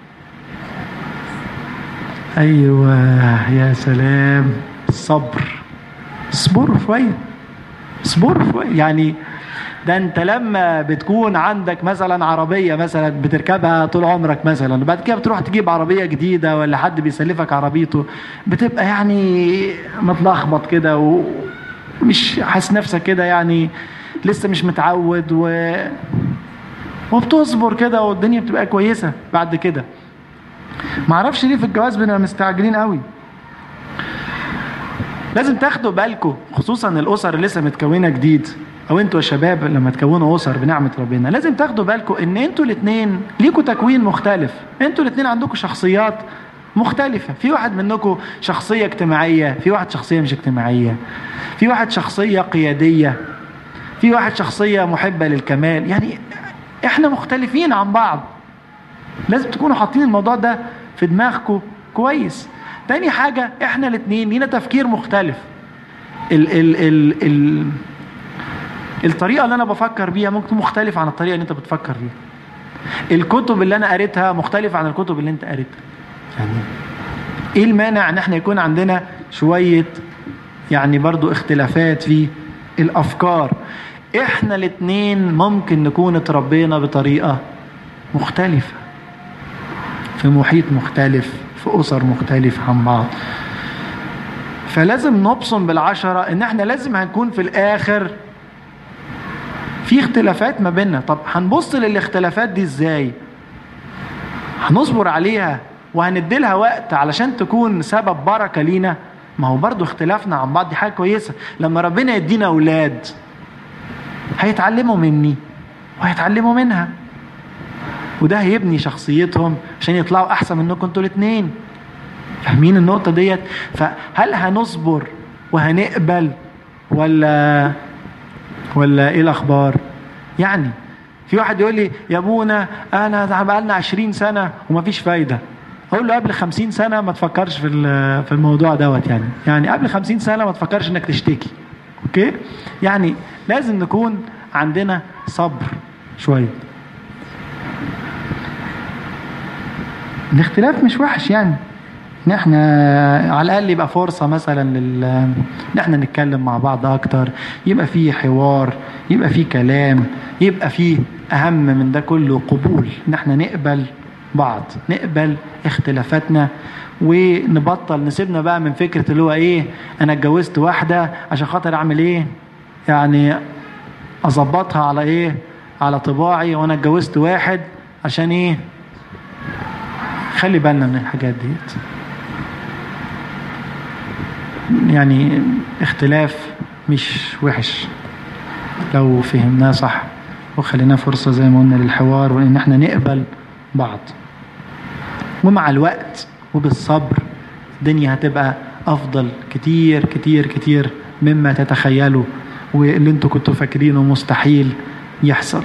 ايوه يا سلام الصبر اصبروا شويه اصبروا شويه يعني ده انت لما بتكون عندك مثلا عربيه مثلا بتركبها طول عمرك مثلا وبعد كده بتروح تجيب عربيه جديده ولا حد بيسلفك عربيته بتبقى يعني متلخبط كده ومش حاسس نفسك كده يعني لسه مش متعود و وبتصبر كده والدنيا بتبقى كويسه بعد كده معرفش ليه في الجواز بنبقى مستعجلين قوي لازم تاخدوا بالكم خصوصا الاسر اللي لسه متكونه جديد او انتوا يا شباب لما تكونوا اسر بنعمه ربنا لازم تاخدوا بالكم ان انتوا الاثنين ليكوا تكوين مختلف انتوا الاثنين عندكم شخصيات مختلفة في واحد منكم شخصية اجتماعية في واحد شخصية مش اجتماعية في واحد شخصية قيادية في واحد شخصية محبة للكمال يعني احنا مختلفين عن بعض لازم تكونوا حاطين الموضوع ده في دماغكم كويس تاني حاجة احنا الاثنين لينا تفكير مختلف ال ال ال ال الطريقة اللي انا بفكر بيها ممكن مختلف عن الطريقة اللي انت بتفكر بيها الكتب اللي انا قريتها مختلفة عن الكتب اللي انت قريتها يعني ايه المانع ان احنا يكون عندنا شوية يعني برضو اختلافات في الافكار احنا الاثنين ممكن نكون اتربينا بطريقة مختلفة في محيط مختلف في أسر مختلفة عن بعض فلازم نبصم بالعشرة إن إحنا لازم هنكون في الآخر في اختلافات ما بيننا طب هنبص للاختلافات دي إزاي هنصبر عليها وهنديلها وقت علشان تكون سبب بركة لينا ما هو برضو اختلافنا عن بعض دي حاجة كويسة لما ربنا يدينا أولاد هيتعلموا مني وهيتعلموا منها وده هيبني شخصيتهم عشان يطلعوا احسن منكم انتوا الاثنين فاهمين النقطه ديت فهل هنصبر وهنقبل ولا ولا ايه الاخبار يعني في واحد يقول لي يا ابونا انا بقالنا 20 سنه ومفيش فايده اقول له قبل 50 سنه ما تفكرش في في الموضوع دوت يعني يعني قبل 50 سنه ما تفكرش انك تشتكي اوكي يعني لازم نكون عندنا صبر شويه الاختلاف مش وحش يعني ان احنا على الاقل يبقى فرصه مثلا لل ان احنا نتكلم مع بعض اكتر يبقى في حوار يبقى في كلام يبقى في اهم من ده كله قبول ان احنا نقبل بعض نقبل اختلافاتنا ونبطل نسيبنا بقى من فكره اللي هو ايه انا اتجوزت واحده عشان خاطر اعمل ايه يعني اظبطها على ايه على طباعي وانا اتجوزت واحد عشان ايه خلي بالنا من الحاجات ديت يعني اختلاف مش وحش لو فهمناه صح وخليناه فرصة زي ما قلنا للحوار وإن احنا نقبل بعض ومع الوقت وبالصبر الدنيا هتبقى أفضل كتير كتير كتير مما تتخيلوا واللي انتوا كنتوا فاكرينه مستحيل يحصل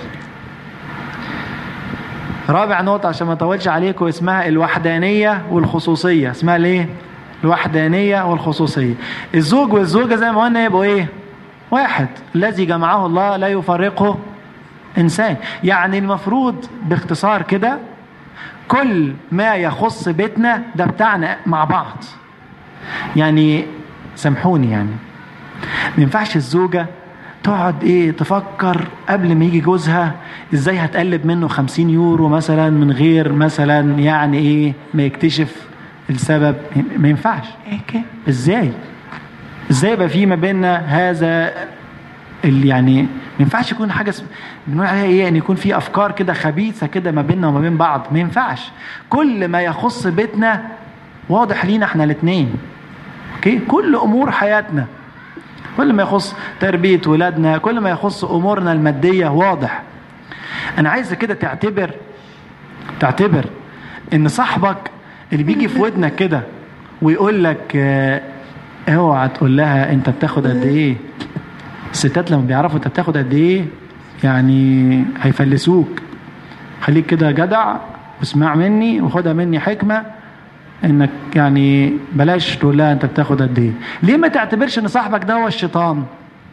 رابع نقطة عشان ما اطولش عليكم اسمها الوحدانية والخصوصية اسمها ليه؟ الوحدانية والخصوصية الزوج والزوجة زي ما قلنا يبقوا ايه؟ واحد الذي جمعه الله لا يفرقه انسان يعني المفروض باختصار كده كل ما يخص بيتنا ده بتاعنا مع بعض يعني سامحوني يعني ما ينفعش الزوجة تقعد ايه تفكر قبل ما يجي جوزها ازاي هتقلب منه خمسين يورو مثلا من غير مثلا يعني ايه ما يكتشف السبب ما ينفعش ايه كده ازاي ازاي يبقى في ما بيننا هذا اللي يعني ما ينفعش يكون حاجه اسم... بنقول عليها ايه ان يكون في افكار كده خبيثه كده ما بيننا وما بين بعض ما ينفعش كل ما يخص بيتنا واضح لينا احنا الاثنين اوكي كل امور حياتنا كل ما يخص تربيه ولادنا كل ما يخص امورنا الماديه واضح انا عايزه كده تعتبر تعتبر ان صاحبك اللي بيجي في ودنك كده ويقول لك اه اوعى تقول لها انت بتاخد قد ايه الستات لما بيعرفوا انت بتاخد قد ايه يعني هيفلسوك خليك كده جدع واسمع مني وخدها مني حكمه انك يعني بلاش تقول لها انت بتاخد قد ايه ليه ما تعتبرش ان صاحبك ده هو الشيطان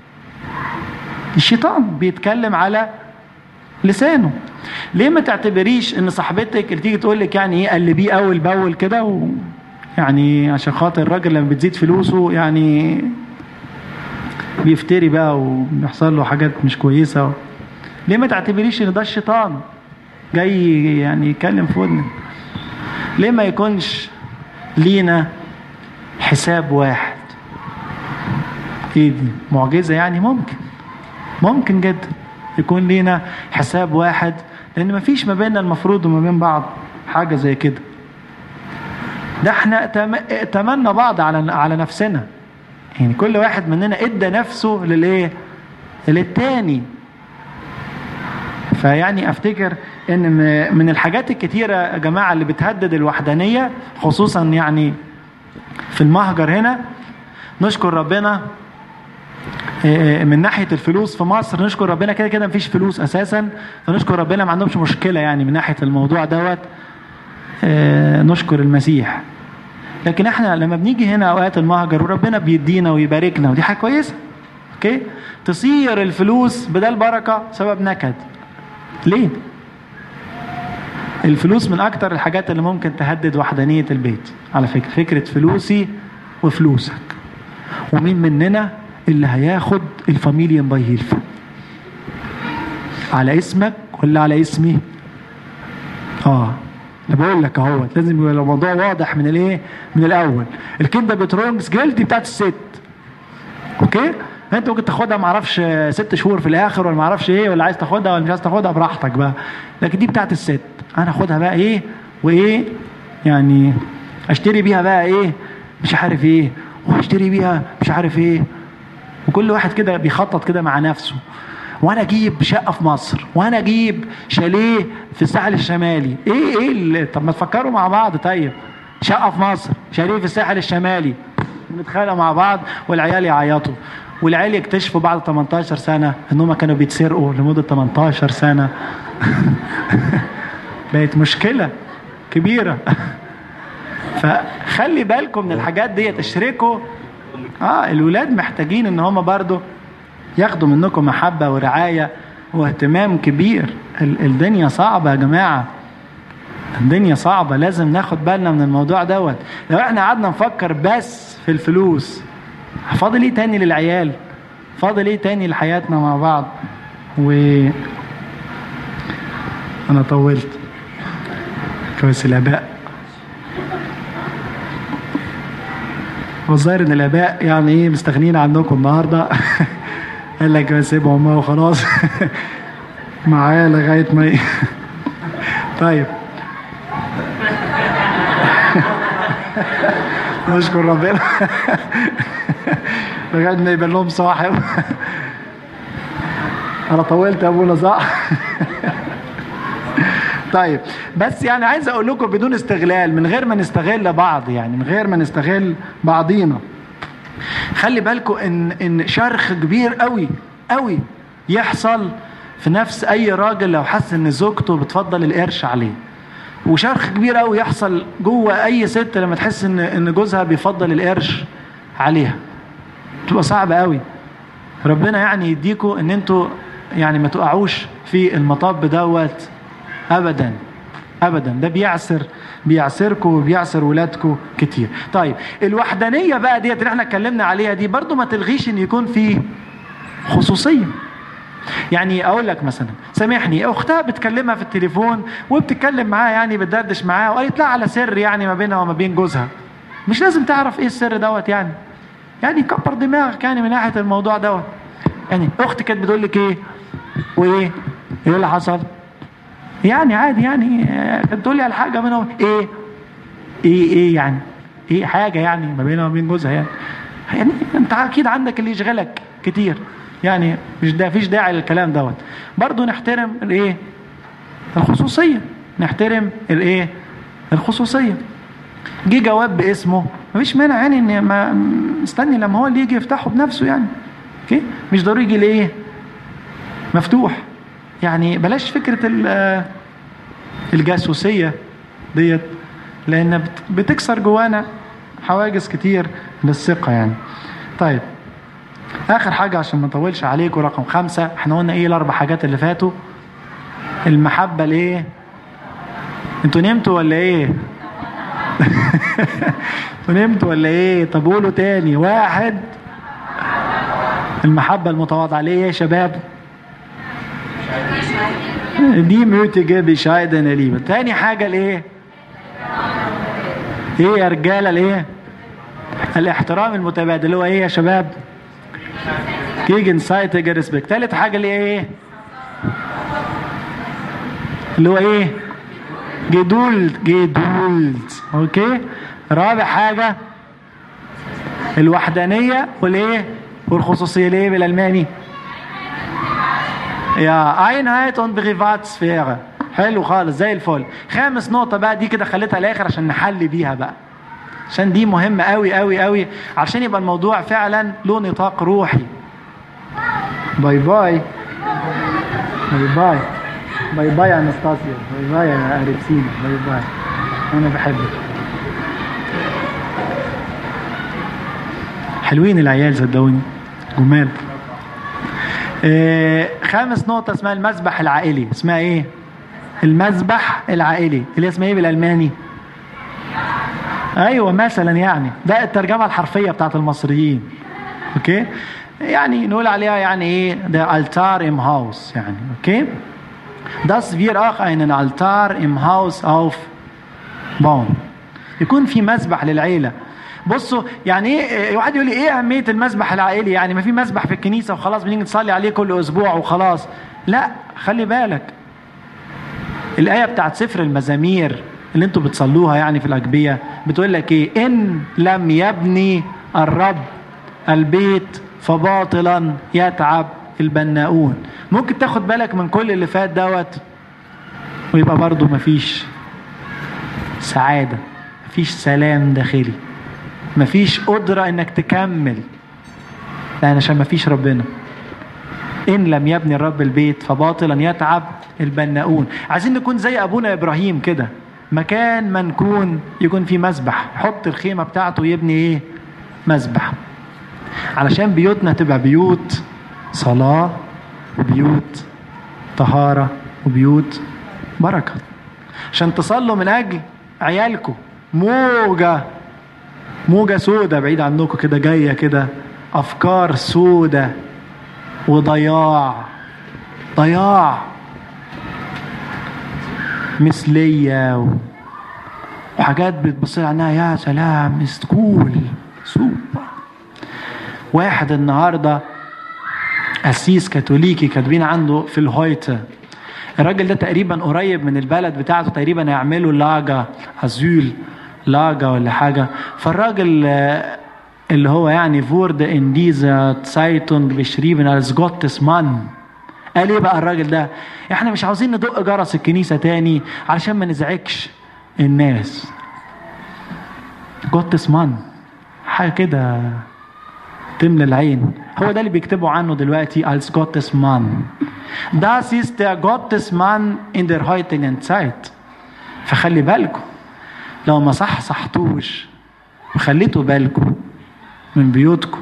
الشيطان بيتكلم على لسانه ليه ما تعتبريش ان صاحبتك اللي تيجي تقول لك يعني ايه قلبيه اول باول كده و يعني عشان خاطر الراجل لما بتزيد فلوسه يعني بيفتري بقى وبيحصل له حاجات مش كويسه ليه ما تعتبريش ان ده الشيطان جاي يعني يتكلم في ودنك ليه ما يكونش لينا حساب واحد ايه دي معجزه يعني ممكن ممكن جدا يكون لينا حساب واحد لان ما فيش ما بيننا المفروض وما بين بعض حاجه زي كده ده احنا ائتمنا بعض على على نفسنا يعني كل واحد مننا ادى نفسه للايه للتاني فيعني افتكر ان من الحاجات الكتيره يا جماعه اللي بتهدد الوحدانيه خصوصا يعني في المهجر هنا نشكر ربنا من ناحيه الفلوس في مصر نشكر ربنا كده كده مفيش فلوس اساسا فنشكر ربنا ما عندهمش مشكله يعني من ناحيه الموضوع دوت نشكر المسيح لكن احنا لما بنيجي هنا اوقات المهجر وربنا بيدينا ويباركنا ودي حاجه كويسه اوكي تصير الفلوس بدل بركه سبب نكد ليه الفلوس من اكتر الحاجات اللي ممكن تهدد وحدانيه البيت على فكره فكره فلوسي وفلوسك ومين مننا اللي هياخد الفاميليان باي هيلف على اسمك ولا على اسمي اه انا بقول لك اهوت لازم يبقى الموضوع واضح من الايه من الاول الكنده بترونجز جلد بتاعت الست اوكي انت ممكن تاخدها ما اعرفش ست شهور في الاخر ولا ما اعرفش ايه ولا عايز تاخدها ولا مش عايز تاخدها براحتك بقى لكن دي بتاعت الست انا اخدها بقى ايه وايه يعني اشتري بيها بقى ايه مش عارف ايه واشتري بيها مش عارف ايه وكل واحد كده بيخطط كده مع نفسه وانا اجيب شقه في مصر وانا اجيب شاليه في الساحل الشمالي ايه ايه اللي طب ما تفكروا مع بعض طيب شقه في مصر شاليه في الساحل الشمالي نتخانق مع بعض والعيال يعيطوا والعيال يكتشفوا بعد 18 سنه ان هم كانوا بيتسرقوا لمده 18 سنه بقت مشكله كبيره فخلي بالكم من الحاجات دي اشركوا اه الولاد محتاجين ان هم برضو ياخدوا منكم محبه ورعايه واهتمام كبير الدنيا صعبه يا جماعه الدنيا صعبه لازم ناخد بالنا من الموضوع دوت لو احنا قعدنا نفكر بس في الفلوس فاضل ايه تاني للعيال فاضل ايه تاني لحياتنا مع بعض و انا طولت كويس الاباء والظاهر ان الاباء يعني ايه مستغنيين عنكم النهارده قال لك سيبهم وخلاص معايا لغايه ما ي... طيب نشكر ربنا لغايه ما يبان لهم صاحب انا طولت يا ابونا صح طيب بس يعني عايز اقول لكم بدون استغلال من غير ما نستغل بعض يعني من غير ما نستغل بعضينا خلي بالكم ان ان شرخ كبير قوي قوي يحصل في نفس اي راجل لو حس ان زوجته بتفضل القرش عليه وشرخ كبير قوي يحصل جوه اي ست لما تحس ان ان جوزها بيفضل القرش عليها تبقى صعبه قوي ربنا يعني يديكوا ان انتوا يعني ما تقعوش في المطب دوت ابدا ابدا ده بيعسر بيعسركم وبيعسر ولادكم كتير طيب الوحدانيه بقى ديت اللي احنا اتكلمنا عليها دي برضو ما تلغيش ان يكون في خصوصيه يعني اقول لك مثلا سامحني اختها بتكلمها في التليفون وبتتكلم معاها يعني بتدردش معاها وقالت لها على سر يعني ما بينها وما بين جوزها مش لازم تعرف ايه السر دوت يعني يعني كبر دماغك يعني من ناحيه الموضوع دوت يعني اختي كانت بتقول لك ايه وايه ايه اللي حصل يعني عادي يعني كانت تقول لي على حاجه منهم ايه ايه ايه يعني ايه حاجه يعني ما بينها وبين جوزها يعني يعني انت اكيد عندك اللي يشغلك كتير يعني مش ده فيش داعي للكلام دوت برضه نحترم الايه الخصوصيه نحترم الايه الخصوصيه جه جواب باسمه مفيش مانع يعني ان ما مستني لما هو اللي يجي يفتحه بنفسه يعني اوكي مش ضروري يجي ليه مفتوح يعني بلاش فكره الجاسوسيه ديت لان بتكسر جوانا حواجز كتير للثقه يعني طيب اخر حاجه عشان ما نطولش عليكم رقم خمسة احنا قلنا ايه الاربع حاجات اللي فاتوا المحبه الايه انتوا نمتوا ولا ايه انتوا نمتوا ولا ايه طب قولوا تاني واحد المحبه المتواضعه ليه يا شباب دي ميوتيجة بشايدن ليبة تاني حاجة الايه ايه يا رجالة الايه الاحترام المتبادل اللي هو ايه يا شباب جيجن سايتج ريسبكت تالت حاجة اللي ايه اللي هو ايه جدولد جدولد اوكي رابع حاجة الوحدانية والايه والخصوصية ليه بالالماني يا اينهايت und Privatsphäre حلو خالص زي الفل خامس نقطة بقى دي كده خليتها الاخر عشان نحل بيها بقى عشان دي مهمة قوي قوي قوي عشان يبقى الموضوع فعلا له نطاق روحي باي باي باي باي باي باي يا انستاسيا باي باي يا اريكسينا باي باي انا بحبك حلوين العيال صدقوني جمال آه خامس نقطة اسمها المسبح العائلي اسمها ايه المسبح العائلي اللي اسمها ايه بالالماني ايوه مثلا يعني ده الترجمة الحرفية بتاعت المصريين اوكي يعني نقول عليها يعني ايه der Altar im Haus يعني اوكي dass wir auch einen Altar im Haus aufbauen يكون في مسبح للعيلة بصوا يعني ايه واحد يقول لي ايه اهميه المسبح العائلي يعني ما في مسبح في الكنيسه وخلاص بنيجي نصلي عليه كل اسبوع وخلاص لا خلي بالك الايه بتاعت سفر المزامير اللي انتوا بتصلوها يعني في الاجبيه بتقول لك ايه ان لم يبني الرب البيت فباطلا يتعب البناؤون ممكن تاخد بالك من كل اللي فات دوت ويبقى برضو مفيش سعاده مفيش سلام داخلي مفيش قدرة انك تكمل لان عشان مفيش ربنا ان لم يبني الرب البيت فباطلا يتعب البناؤون عايزين نكون زي ابونا ابراهيم كده مكان ما نكون يكون فيه مسبح يحط الخيمة بتاعته يبني ايه مسبح علشان بيوتنا تبقى بيوت صلاة وبيوت طهارة وبيوت بركة عشان تصلوا من أجل عيالكم موجة موجة سودة بعيد عنكم كده جاية كده أفكار سودة وضياع ضياع مثلية و... وحاجات بتبص عنها يا سلام سكول سوبر واحد النهارده قسيس كاثوليكي كاتبين عنده في الهويته الراجل ده تقريبا قريب من البلد بتاعته تقريبا هيعملوا لاجا ازول لاجا ولا حاجه فالراجل اللي هو يعني فورد ان ديزا زايتونج بيشريبن als Gottes Mann قال ايه بقى الراجل ده احنا مش عاوزين ندق جرس الكنيسه تاني علشان ما نزعجش الناس جوتس مان حاجه كده تملى العين هو ده اللي بيكتبوا عنه دلوقتي als Gottes Mann das ist der Gottes Mann in der heutigen Zeit فخلي بالكم لو ما صح صحتوش وخليتوا بالكم من بيوتكم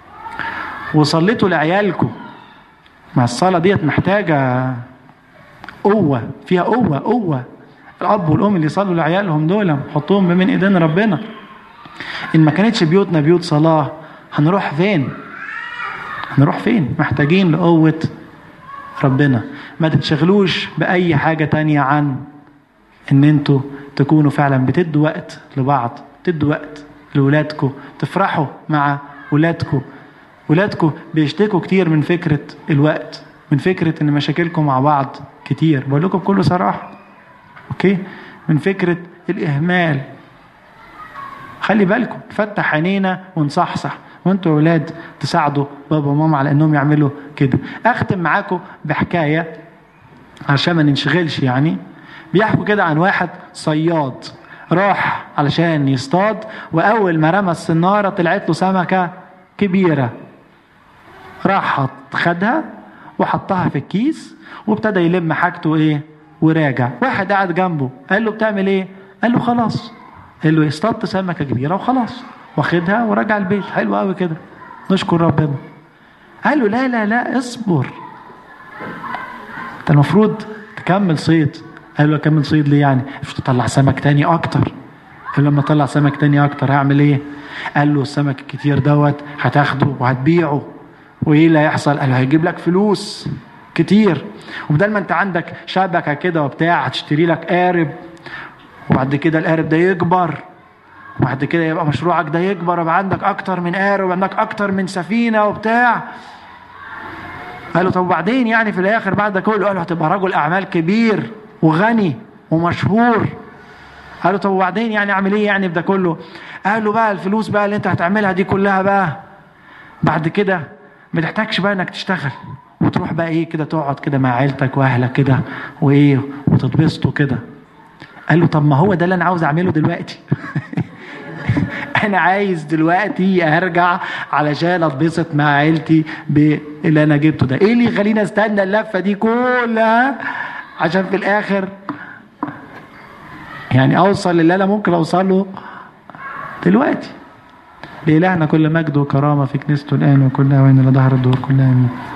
وصليتوا لعيالكم ما الصلاة ديت محتاجة قوة فيها قوة قوة الأب والأم اللي يصلوا لعيالهم دول حطوهم بين إيدين ربنا إن ما كانتش بيوتنا بيوت صلاة هنروح فين؟ هنروح فين؟ محتاجين لقوة ربنا ما تتشغلوش بأي حاجة تانية عن إن أنتوا تكونوا فعلا بتدوا وقت لبعض تدوا وقت لولادكم تفرحوا مع ولادكم ولادكم بيشتكوا كتير من فكرة الوقت من فكرة إن مشاكلكم مع بعض كتير بقول لكم بكل صراحة أوكي من فكرة الإهمال خلي بالكم نفتح عينينا ونصحصح وانتوا اولاد تساعدوا بابا وماما على انهم يعملوا كده اختم معاكم بحكايه عشان ما ننشغلش يعني بيحكوا كده عن واحد صياد راح علشان يصطاد واول ما رمى السناره طلعت له سمكه كبيره راح حط خدها وحطها في الكيس وابتدى يلم حاجته ايه وراجع واحد قاعد جنبه قال له بتعمل ايه قال له خلاص قال له اصطدت سمكه كبيره وخلاص واخدها ورجع البيت حلو قوي كده نشكر ربنا قال له لا لا لا اصبر انت المفروض تكمل صيد قال له اكمل صيد ليه يعني مش تطلع سمك تاني اكتر قال لما اطلع سمك تاني اكتر هعمل ايه قال له السمك الكتير دوت هتاخده وهتبيعه وايه اللي هيحصل قال له هيجيب لك فلوس كتير وبدل ما انت عندك شبكه كده وبتاع هتشتري لك قارب وبعد كده القارب ده يكبر وبعد كده يبقى مشروعك ده يكبر ويبقى عندك اكتر من قارب وعندك اكتر من سفينه وبتاع قال له طب وبعدين يعني في الاخر بعد ده كله قال له هتبقى رجل اعمال كبير وغني ومشهور قال له طب وبعدين يعني اعمل ايه يعني في ده كله قال له بقى الفلوس بقى اللي انت هتعملها دي كلها بقى بعد كده ما تحتاجش بقى انك تشتغل وتروح بقى ايه كده تقعد كده مع عيلتك واهلك كده وايه وتتبسطوا كده قال له طب ما هو ده اللي انا عاوز اعمله دلوقتي انا عايز دلوقتي ارجع علشان اتبسط مع عيلتي باللي انا جبته ده ايه اللي يخليني استنى اللفه دي كلها عشان في الاخر يعني اوصل للي انا ممكن اوصل له دلوقتي لإلهنا كل مجد وكرامة في كنيسته الآن وكل أوان إلى ظهر الدور كلها آمين